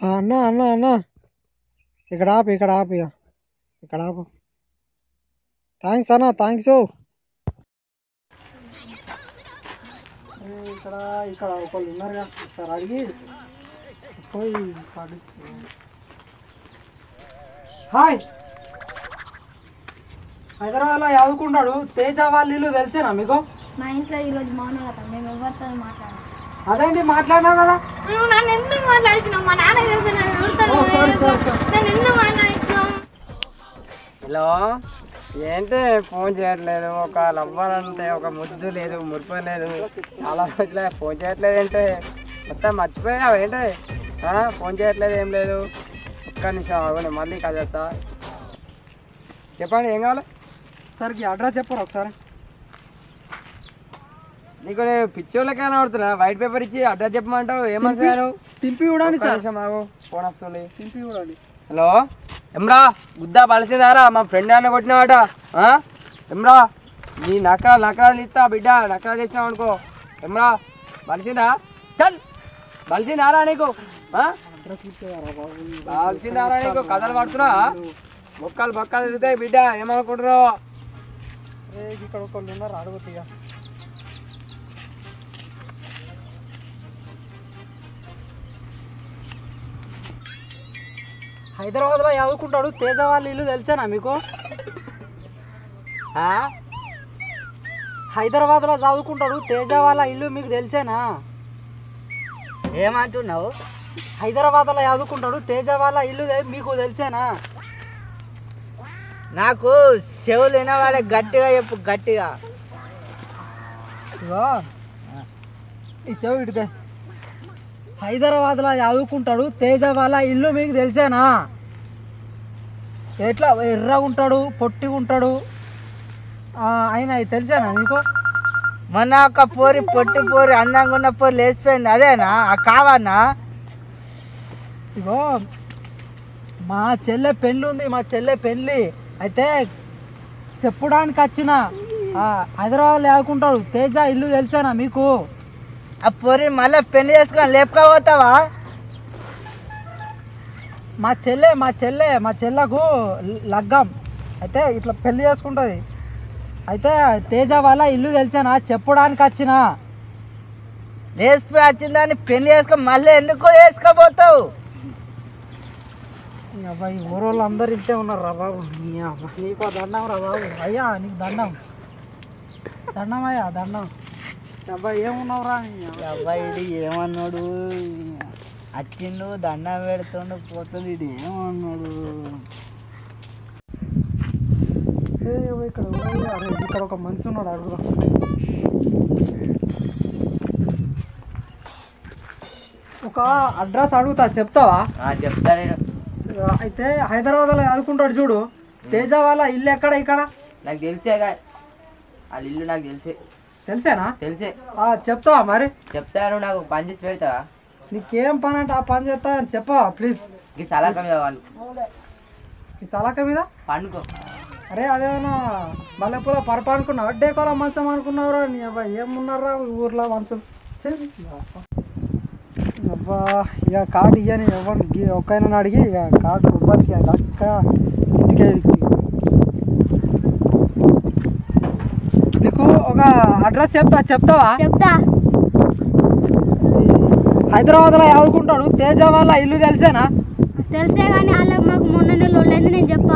ఆ, అన్న అన్న అన్న ఇక్కడ ఆపు ఇక్కడ ఆపు ఇక ఇక్కడ ఆపు థ్యాంక్స్ అన్న థ్యాంక్స్ ఇక్కడ ఇక్కడ ఒకళ్ళు ఉన్నారుగా ఒకసారి అడిగి పోయి అడుగు. హాయ్ హైదరాబాద్లో చదువుకుంటాడు తేజ వాళ్ళ ఇల్లు తెలిసేనా మీకు మా ఇంట్లో ఈరోజు మౌనం కదా మేము ఎవరితో మాట్లాడాలి అదేంటి మాట్లాడినావు కదా నువ్వు నన్ను ఎందుకు మాట్లాడుతున్నావు మా నాన్న తెలుసు నన్ను కొడతాడు. ఓ, sorry, sorry, sorry. నన్ను ఎందుకు మాట్లాడుతున్నావు హలో ఏంటి ఫోన్ చేయట్లేదు ఒక లవ్వర్ అంటే ఒక ముద్దు లేదు మురిపో లేదు చాలా రోజులే ఫోన్ చేయట్లేదు ఏంటి మొత్తం మర్చిపోయావు ఏంటి ఆ, ఫోన్ చేయట్లేదు ఏం లేదు ఒక్క నిమిషం ఆగు, నేను మళ్ళీ కాల్ చేస్తా చెప్పండి ఏం కావాలి సార్ ఈ అడ్రస్ చెప్పరు ఒకసారి నీకు నేను పిచ్చోళ్ళకే కనబడుతున్నా వైట్ పేపర్ ఇచ్చి అడ్రస్ చెప్పమంటావు ఏమంటున్నాను తింపి చూడండి సార్ నిమిషం ఆగు ఫోన్ వస్తుంది తింపి చూడండి హలో ఎమ్రా గుద్దా పలిసిందారా మా ఫ్రెండ్ అన్న కొట్టినావాట ఆ? ఎమ్రా నీ నకరా నకరాలు ఇస్తా బిడ్డ నకరాలు చేసినావు అనుకో ఎమ్రా బలిసిందా చల్ బలిసిందారా నీకు ఆ? బలిసిందారా నీకు కథలు పడుతున్నా బొక్కలు బొక్కలు తిరుగుతాయి బిడ్డ ఏమనుకుంటున్నావు ఏ, ఇక్కడ ఒకళ్ళు ఉన్నారు అడుగుతాయి హైదరాబాద్లో చదువుకుంటాడు తేజ వాళ్ళ ఇల్లు తెలిసేనా మీకు ఆ? హైదరాబాద్లో చదువుకుంటాడు తేజ వాళ్ళ ఇల్లు మీకు తెలిసేనా ఏమంటున్నావు హైదరాబాద్లో చదువుకుంటాడు తేజ వాళ్ళ ఇల్లు తె- మీకు తెలిసేనా నాకు చెవులు వినవాడే గట్టిగా చెప్పు గట్టిగా ఇగో ఈ చెవు ఇటుక హైదరాబాద్లో చదువుకుంటాడు తేజ వాళ్ళ ఇల్లు మీకు తెలిసేనా ఎట్లా ఎర్రగా ఉంటాడు పొట్టిగా ఉంటాడు ఆ, ఆయన ఇది తెలిసేనా నీకు మొన్న ఒక పోరి పొట్టి పోరి అందంగా ఉన్న పోరి లేచిపోయింది అదేనా ఆ కావన్నా ఇగో మా చెల్లె పెళ్ళి ఉంది మా చెల్లె పెళ్ళి అయితే చెప్పడానికి వచ్చిన ఆ, హైదరాబాద్లో చదువుకుంటాడు తేజ ఇల్లు తెలిసేనా మీకు ఆ పొరి మళ్ళీ పెళ్లి చేసుకొని లేపుకోపోతావా మా చెల్లె మా చెల్లె మా చెల్లకు లగ్గం అయితే ఇట్లా పెళ్లి చేసుకుంటుంది అయితే తేజ వాళ్ళ ఇల్లు తెలిసానా చెప్పడానికి వచ్చిన లేచిపోయి వచ్చిందని పెళ్లి చేసుకొని మళ్ళీ ఎందుకు వేసుకోపోతావు అబ్బాయి ఊరోళ్ళు అందరు ఇంతే ఉన్నారు రా బాబు నీ అబ్బా, నీకు దండం రా బాబు అయ్యా నీకు దండం దండం అయ్యా దండం అబ్బాయి ఏమున్నావురా నీ అబ్బా. అబ్బాయి ఏమన్నాడు వచ్చిండు దండం పెడుతుండు పోతుంది ఇది ఏమన్నాడు ఏ, ఇవ్వ ఇక్కడ ఇవ్వ, అరే, ఇక్కడ ఒక మనిషి ఉన్నాడు అడుగుదా ఒక అడ్రస్ అడుగుతా చెప్తావా చెప్తా నేను అయితే హైదరాబాద్లో చదువుకుంటాడు చూడు తేజ వాళ్ళ ఇల్లు ఎక్కడ ఇక్కడ నాకు తెలిసే వాళ్ళ ఇల్లు నాకు తెలిసే తెలిసేనా తెలిసే ఆ, చెప్తావా మరి చెప్తాను నాకు పని చేసి పెడతావా నీకేం పని అంటే ఆ పని చేస్తా అని చెప్పవా ప్లీజ్ ఈ సలాక మీద వాళ్ళు ఈ చలాక మీద పండుకో అరే అదేమన్నా మల్లెపూల పరప అనుకున్నావు అడ్డే కొల మంచం అనుకున్నావురా నీ అబ్బా ఏమున్నారా ఈ ఊర్లో మంచం ఛీ, అబ్బా ఇక కార్డు ఇయ్యని ఎవరు ఒక్కైనా అడిగి ఇక కార్డు రూపాయలకి అక్క ఇంటికే ఇక్కి. నీకు ఒక అడ్రస్ చెప్తా చెప్తావా చెప్తా హైదరాబాద్లో చదువుకుంటాడు తేజ వాళ్ళ ఇల్లు తెలిసేనా తెలిసే కానీ వాళ్ళకి మాకు మొన్న లొల్లేదు నేను చెప్పా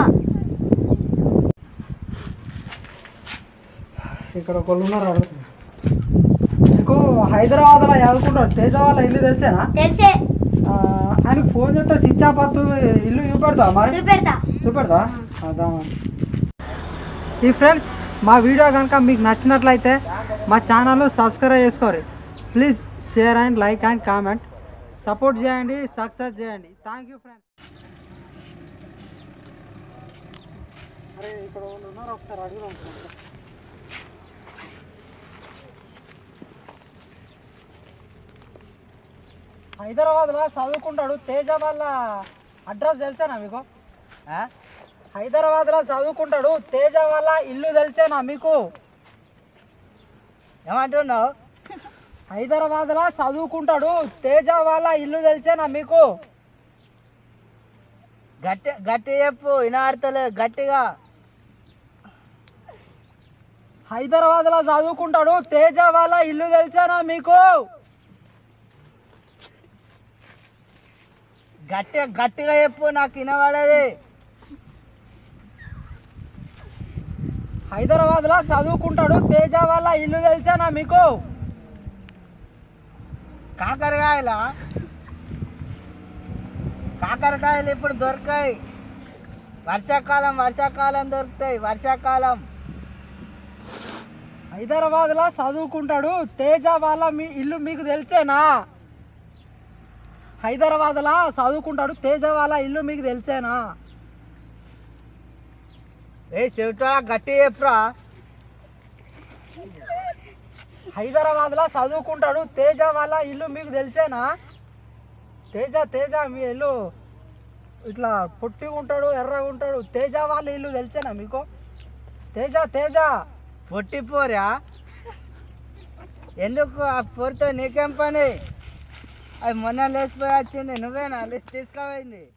ఇక్కడ ఒకళ్ళు ఉన్నారు అడుగుతున్నా నీకు హైదరాబాద్లో చదువుకుంటాడు తేజ వాళ్ళ ఇల్లు తెలిసేనా తెలిసే ఆ, ఆయనకు ఫోన్ చేస్తే స్విచ్ ఆఫ్ అవుతుంది ఇల్లు చూపెడతా మరి చూపెడతా చూపెడతా అదా ఈ ఫ్రెండ్స్ మా వీడియో కనుక మీకు నచ్చినట్లయితే మా ఛానల్ సబ్స్క్రైబ్ చేసుకోరు please share and like and comment support చేయండి సక్సెస్ చేయండి థ్యాంక్ యూ ఫ్రెండ్స్ అరే ఇక్కడ వాళ్ళు ఉన్నారు ఒకసారి అడుగుదాం హైదరాబాద్లో చదువుకుంటాడు తేజ వాళ్ళ అడ్రస్ తెలుసానా మీకు హైదరాబాద్లో చదువుకుంటాడు తేజ వాళ్ళ ఇల్లు తెలిసేనా మీకు ఏమంటున్నావు హైదరాబాద్లో చదువుకుంటాడు తేజ వాళ్ళ ఇల్లు తెలిసేనా మీకు గట్టి గట్టి చెప్పు వినాడతలే గట్టిగా హైదరాబాద్ లో చదువుకుంటాడు తేజ వాళ్ళ ఇల్లు తెలిసానా మీకు గట్టి గట్టిగా చెప్పు నాకు వినబడది హైదరాబాద్ లో చదువుకుంటాడు తేజ వాళ్ళ ఇల్లు తెలిసానా మీకు కాకరకాయల కాకరకాయలు ఇప్పుడు దొరకాయి వర్షాకాలం వర్షాకాలం దొరుకుతాయి వర్షాకాలం హైదరాబాద్ లో చదువుకుంటాడు తేజ వాళ్ళ మీ ఇల్లు మీకు తెలిసేనా హైదరాబాద్ లో చదువుకుంటాడు తేజ వాళ్ళ ఇల్లు మీకు తెలిసేనా ఏ చెవిటా గట్టి చెప్పురా హైదరాబాద్ లో చదువుకుంటాడు తేజ వాళ్ళ ఇల్లు మీకు తెలిసేనా తేజ తేజ మీ ఇల్లు ఇట్లా పొట్టిగా ఉంటాడు ఎర్రగా ఉంటాడు తేజ వాళ్ళ ఇల్లు తెలిసేనా మీకు తేజ తేజ పొట్టిపోరా ఎందుకు ఆ పొరితో నీకేం పని అది మొన్న లేచిపోయి వచ్చింది నువ్వేనా లేచి తీసుకోపోయింది